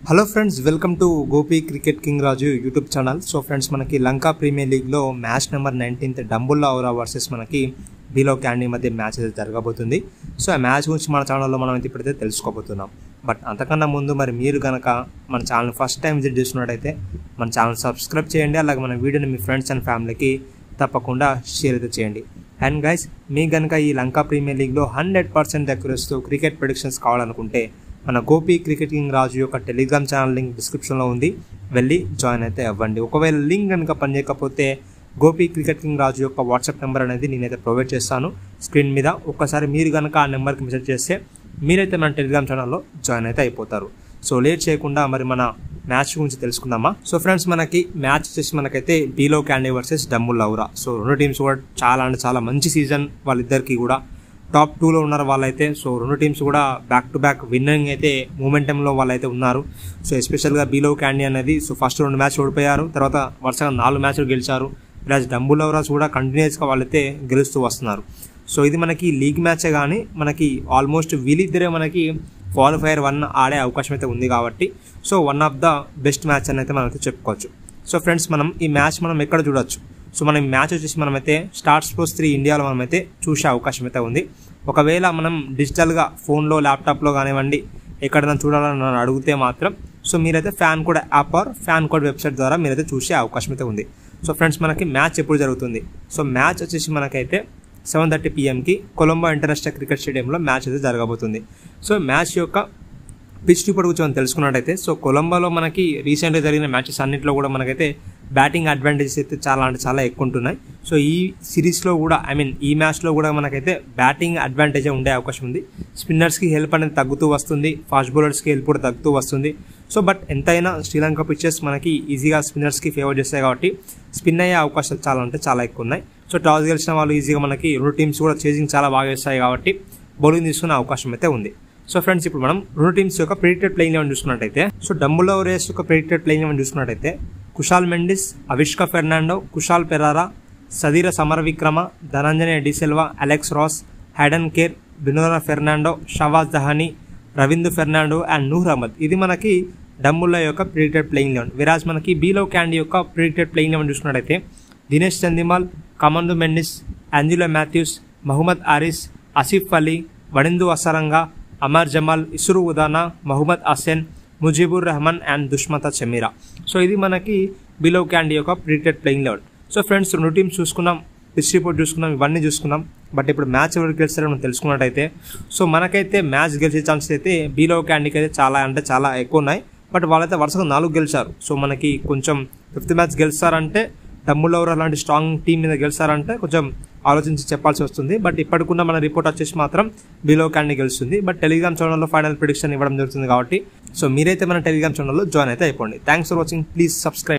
hello friends welcome to Gopi cricket king Raju YouTube channel so friends మనకి Lanka premier లీగ్లో match number nineteenth Dambulla Aura versus మనకి B Love candy మధ్య match అయితే జరగబోతుంది సో ఆ మ్యాచ్ గురించి మన ఛానల్లో మనం అయితే ఇప్పుడైతే తెలుసుకోబోతున్నాం బట్ అంతకన్నా ముందు మరి మీరు కనుక మన ఛానల్ ఫస్ట్ టైం విజిట్ చేస్తున్నట్టయితే మన ఛానల్ సబ్స్క్రైబ్ చేయండి అలాగే మన వీడియోని మీ ఫ్రెండ్స్ అండ్ ఫ్యామిలీకి తప్పకుండా షేర్ అయితే చేయండి అండ్ గైస్ మీకు కనుక ఈ లంకా ప్రీమియర్ లీగ్లో హండ్రెడ్ పర్సెంట్ అక్యురస్తో క్రికెట్ ప్రొడిక్షన్స్ కావాలనుకుంటే మన గోపి క్రికెట్ కింగ్ రాజు యొక్క టెలిగ్రామ్ ఛానల్ లింక్ డిస్క్రిప్షన్లో ఉంది వెళ్ళి జాయిన్ అయితే అవ్వండి ఒకవేళ లింక్ కనుక పనిచేయకపోతే గోపి క్రికెట్ కింగ్ రాజు యొక్క వాట్సాప్ నెంబర్ అనేది నేనైతే ప్రొవైడ్ చేస్తాను స్క్రీన్ మీద ఒక్కసారి మీరు కనుక ఆ నెంబర్కి మెసేజ్ చేస్తే మీరైతే మన టెలిగ్రామ్ ఛానల్లో జాయిన్ అయితే అయిపోతారు సో లేట్ చేయకుండా మరి మన మ్యాచ్ గురించి తెలుసుకుందామా సో ఫ్రెండ్స్ మనకి మ్యాచ్ వచ్చేసి మనకైతే B Love Kandy versus Dambulla Aura so రెండు టీమ్స్ కూడా చాలా అంటే చాలా మంచి సీజన్ వాళ్ళిద్దరికి కూడా టాప్ టూలో ఉన్నారు వాళ్ళైతే సో రెండు టీమ్స్ కూడా బ్యాక్ టు బ్యాక్ విన్నింగ్ అయితే మూమెంటంలో వాళ్ళైతే ఉన్నారు సో ఎస్పెషల్గా బీలో క్యాండీ అనేది సో ఫస్ట్ రెండు మ్యాచ్ ఓడిపోయారు తర్వాత వరుసగా నాలుగు మ్యాచ్లు గెలిచారు ప్లస్ డంబుల్ లవరాస్ కూడా కంటిన్యూస్గా వాళ్ళైతే గెలుస్తూ వస్తున్నారు సో ఇది మనకి లీగ్ మ్యాచే కానీ మనకి ఆల్మోస్ట్ వీళ్ళిద్దరే మనకి క్వాలిఫైయర్ వన్ ఆడే అవకాశం అయితే ఉంది కాబట్టి so one of the best match అని అయితే మనం అయితే చెప్పుకోవచ్చు సో ఫ్రెండ్స్ మనం ఈ మ్యాచ్ మనం ఎక్కడ చూడొచ్చు సో మనం ఈ మ్యాచ్ వచ్చేసి మనమైతే స్టార్ స్పోర్ట్స్ త్రీ ఇండియాలో మనమైతే చూసే అవకాశం అయితే ఉంది ఒకవేళ మనం డిజిటల్గా ఫోన్లో ల్యాప్టాప్లో కానివ్వండి ఎక్కడైనా చూడాలని నన్ను అడిగితే మాత్రం సో మీరైతే FanCode app or FanCode website ద్వారా మీరైతే చూసే అవకాశం అయితే ఉంది సో ఫ్రెండ్స్ మనకి మ్యాచ్ ఎప్పుడు జరుగుతుంది సో మ్యాచ్ వచ్చేసి మనకైతే సెవెన్ థర్టీ పిఎంకి కొలంబో ఇంటర్నేషనల్ క్రికెట్ స్టేడియంలో మ్యాచ్ అయితే జరగబోతుంది సో మ్యాచ్ యొక్క పిచ్ రిపోర్ట్ గురించి మనం తెలుసుకున్నట్టయితే సో కొలంబోలో మనకి రీసెంట్గా జరిగిన మ్యాచెస్ అన్నింటిలో కూడా మనకైతే బ్యాటింగ్ అడ్వాంటేజెస్ అయితే చాలా అంటే చాలా ఎక్కువ ఉంటున్నాయి సో ఈ సిరీస్లో కూడా ఐ మీన్ ఈ మ్యాచ్లో కూడా మనకైతే బ్యాటింగ్ అడ్వాంటేజ్ ఉండే అవకాశం ఉంది స్పిన్నర్స్కి హెల్ప్ అనేది తగ్గుతూ వస్తుంది ఫాస్ట్ బౌలర్స్కి హెల్ప్ కూడా తగ్గుతూ వస్తుంది సో బట్ ఎంతైనా శ్రీలంక పిచ్చెస్ మనకి ఈజీగా స్పిన్నర్స్కి ఫేవర్ చేస్తాయి కాబట్టి స్పిన్ అయ్యే అవకాశాలు చాలా అంటే చాలా ఎక్కువ ఉన్నాయి సో టాస్ గెలిచిన వాళ్ళు ఈజీగా మనకి రెండు టీమ్స్ కూడా చేసింగ్ చాలా బాగా చేస్తాయి కాబట్టి బౌలింగ్ తీసుకునే అవకాశం అయితే ఉంది సో ఫ్రెండ్స్ ఇప్పుడు మనం రెండు టీమ్స్ యొక్క ప్రిడిక్టెడ్ ప్లేయింగ్ లెవెన్ చూసుకున్నట్టయితే సో డమ్ములో రేస్ యొక్క ప్రిడిక్టెడ్ ప్లేయింగ్ లెవెన్ చూసుకున్నట్టయితే Kusal Mendis Avishka Fernando Kusal Perera Sadeera Samarawickrama Dhananjaya de Silva Alex Ross Hayden Kerr Binura Fernando షవాజ్ దహానీ రవీంద్ర ఫెర్నాండో అండ్ నూర్ అహ్మద్ ఇది మనకి డమ్ముల్లా యొక్క ప్రిడిక్టెడ్ ప్లేయింగ్ లెవెన్ విరాజ్ మనకి బీలో క్యాండీ యొక్క ప్రిడిక్టెడ్ ప్లేయింగ్ లెవెన్ చూసుకున్నట్టయితే దినేష్ చందిమాల్ కమందు మెండిస్ అంజులా మాథ్యూస్ మహమ్మద్ ఆరిస్ ఆసిఫ్ అలీ వడిందు అసరంగా అమర్ జమాల్ ఇసురు ఉదానా మహమ్మద్ అసెన్ ముజీబుర్ రెహమాన్ అండ్ దుష్మత చెమీరా సో ఇది మనకి బిలో క్యాండీ యొక్క predicted playing eleven so friends రెండు టీమ్స్ చూసుకున్నాం పిచ్ రిపోర్ట్ చూసుకున్నాం ఇవన్నీ చూసుకున్నాం బట్ ఇప్పుడు మ్యాచ్ ఎవరికి గెలిచారో మనం తెలుసుకున్నట్టయితే సో మనకైతే మ్యాచ్ గెలిచే ఛాన్సెస్ అయితే బీలో క్యాండీకి అయితే చాలా అంటే చాలా ఎక్కువ ఉన్నాయి బట్ వాళ్ళైతే వరుసగా నాలుగు గెలిచారు సో మనకి కొంచెం ఫిఫ్త్ మ్యాచ్ గెలుస్తారంటే డమ్ములవర్ అలాంటి స్ట్రాంగ్ టీం మీద గెలిచారంటే కొంచెం ఆలోచించి చెప్పాల్సి వస్తుంది బట్ ఇప్పటికున్న మన రిపోర్ట్ వచ్చేసి మాత్రం బిలో క్యాండీ గెలుస్తుంది బట్ టెలిగ్రామ్ ఛానల్లో ఫైనల్ ప్రిడిక్షన్ ఇవ్వడం జరుగుతుంది కాబట్టి సో మీరైతే మన టెలిగ్రామ్ ఛానల్లో జాయిన్ అయితే అయిపోండి thanks for watching please subscribe